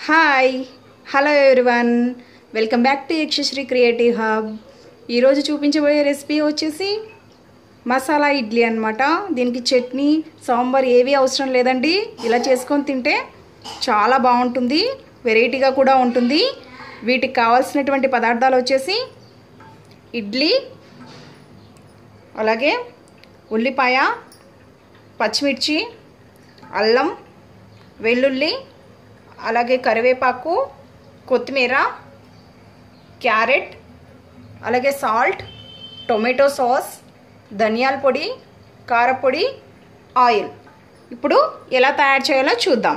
hi hello everyone welcome back to Yakshasri creative hub ఈరోజు చూపించబోయే recipe వచ్చేసి మసాలా ఇడ్లీ అన్నమాట దీనికి చట్నీ సాంబార్ ఏవి అవసరం లేదండి ఇలా చేసుకొని తింటే చాలా బాగుంటుంది వెరైటీగా కూడా ఉంటుంది వీటికి కావాల్సినటువంటి పదార్థాలు వచ్చేసి ఇడ్లీ అలాగే ఉల్లిపాయ పచ్చిమిర్చి అల్లం వెల్లుల్లి అలాగే కరివేపాకు కొత్తిమీర క్యారెట్ అలాగే సాల్ట్ టొమాటో సాస్ ధనియాల పొడి కారపొడి ఆయిల్ ఇప్పుడు ఎలా తయారు చేయాలో చూద్దాం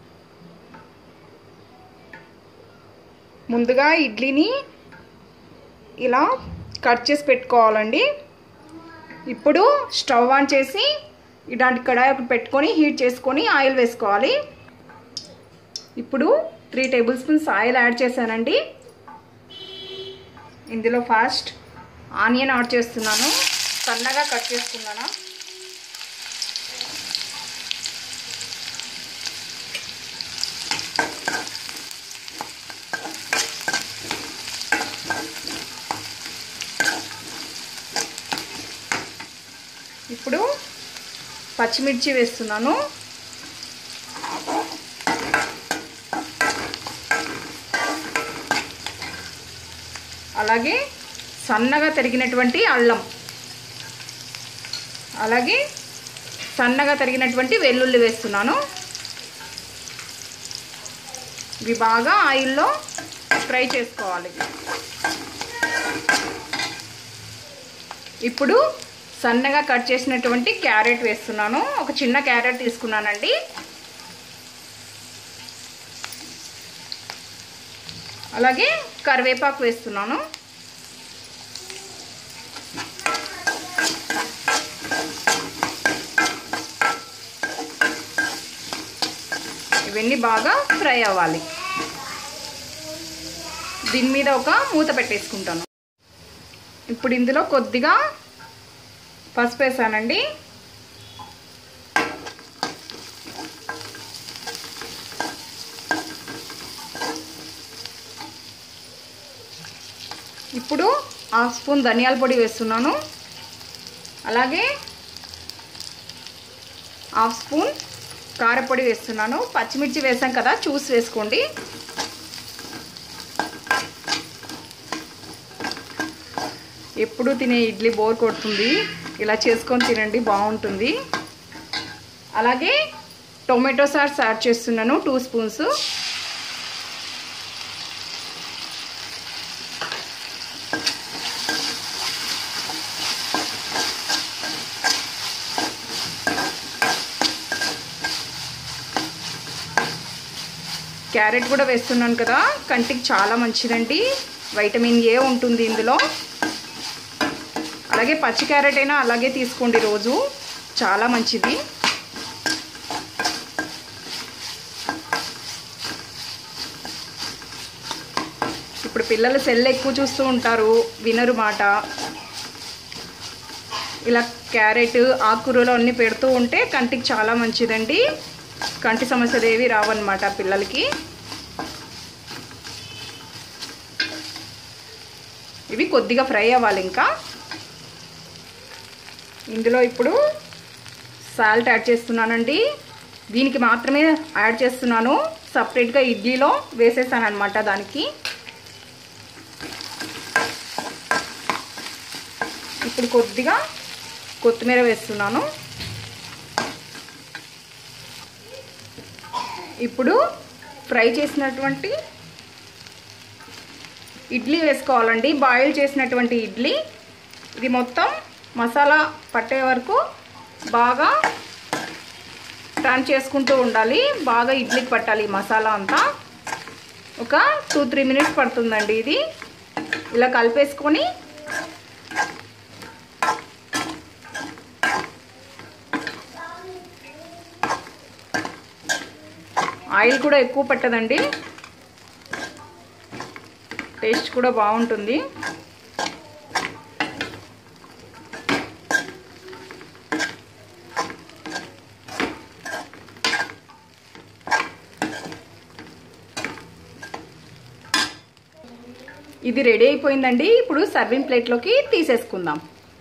ముందుగా ఇడ్లీని ఇలా కట్ చేసి పెట్టుకోవాలండి ఇప్పుడు స్టవ్ ఆన్ చేసి ఇలాంటి కడాయి ఒకటి పెట్టుకొని హీట్ చేసుకొని ఆయిల్ వేసుకోవాలి ఇప్పుడు three table spoons oil add చేశానండి ఇందులో ఫస్ట్ ఆనియన్ యాడ్ చేస్తున్నాను సన్నగా కట్ చేసుకున్నాను ఇప్పుడు పచ్చిమిర్చి వేస్తున్నాను అలాగే సన్నగా తరిగినటువంటి అల్లం అలాగే సన్నగా తరిగినటువంటి వెల్లుల్లి వేస్తున్నాను ఇవి బాగా ఆయిల్లో ఫ్రై చేసుకోవాలి ఇప్పుడు సన్నగా కట్ చేసినటువంటి క్యారెట్ వేస్తున్నాను ఒక చిన్న క్యారెట్ తీసుకున్నానండి అలాగే కరివేపాకు వేస్తున్నాను ఇవన్నీ బాగా ఫ్రై అవ్వాలి దీని మీద ఒక మూత పెట్టేసుకుంటాను ఇప్పుడు ఇందులో కొద్దిగా పసుపు వేసానండి ఇప్పుడు హాఫ్ స్పూన్ ధనియాల పొడి వేస్తున్నాను అలాగే హాఫ్ స్పూన్ కారపొడి వేస్తున్నాను పచ్చిమిర్చి వేసాం కదా చూసి వేసుకోండి ఎప్పుడు తినే ఇడ్లీ బోర్ కొడుతుంది ఇలా చేసుకొని తినండి బాగుంటుంది అలాగే టొమాటో సాస్ యాడ్ చేస్తున్నాను టూ స్పూన్స్ క్యారెట్ కూడా వేస్తున్నాను కదా కంటికి చాలా మంచిదండి వైటమిన్ ఏ ఉంటుంది ఇందులో అలాగే పచ్చి క్యారెట్ అయినా అలాగే తీసుకోండి రోజు చాలా మంచిది ఇప్పుడు పిల్లలు సెల్ ఎక్కువ చూస్తూ ఉంటారు వినరు మాట ఇలా క్యారెట్ ఆకుకూరలు అన్నీ పెడుతూ ఉంటే కంటికి చాలా మంచిదండి కంటి సమస్యలు ఏవి రావన్నమాట పిల్లలకి ఇవి కొద్దిగా ఫ్రై అవ్వాలి ఇంకా ఇందులో ఇప్పుడు సాల్ట్ యాడ్ చేస్తున్నానండి దీనికి మాత్రమే యాడ్ చేస్తున్నాను సపరేట్గా ఇడ్లీలో వేసేసాను అనమాట దానికి ఇప్పుడు కొద్దిగా కొత్తిమీర వేస్తున్నాను ఇప్పుడు ఫ్రై చేసినటువంటి ఇడ్లీ వేసుకోవాలండి బాయిల్ చేసినటువంటి ఇడ్లీ ఇది మొత్తం మసాలా పట్టే వరకు బాగా టర్న్ చేసుకుంటూ ఉండాలి బాగా ఇడ్లీకి పట్టాలి మసాలా అంతా ఒక టూ త్రీ మినిట్స్ పడుతుందండి ఇది ఇలా కలిపేసుకొని ఆయిల్ కూడా ఎక్కువ పట్టదండి టేస్ట్ కూడా బాగుంటుంది ఇది రెడీ అయిపోయిందండి ఇప్పుడు సర్వింగ్ ప్లేట్లోకి తీసేసుకుందాం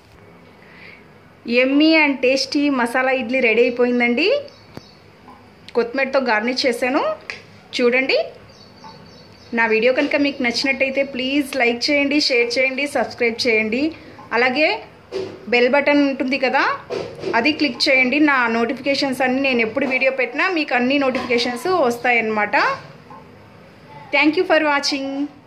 yummy and tasty masala idli ready అయిపోయిందండి కొత్తిమీరతో గార్నిష్ చేశాను చూడండి నా వీడియో కనుక మీకు నచ్చినట్టయితే ప్లీజ్ లైక్ చేయండి షేర్ చేయండి సబ్స్క్రైబ్ చేయండి అలాగే బెల్ బటన్ ఉంటుంది కదా అది క్లిక్ చేయండి నా నోటిఫికేషన్స్ అన్నీ నేను ఎప్పుడు వీడియో పెట్టినా మీకు అన్ని నోటిఫికేషన్స్ వస్తాయన్నమాట థ్యాంక్ యూ ఫర్ వాచింగ్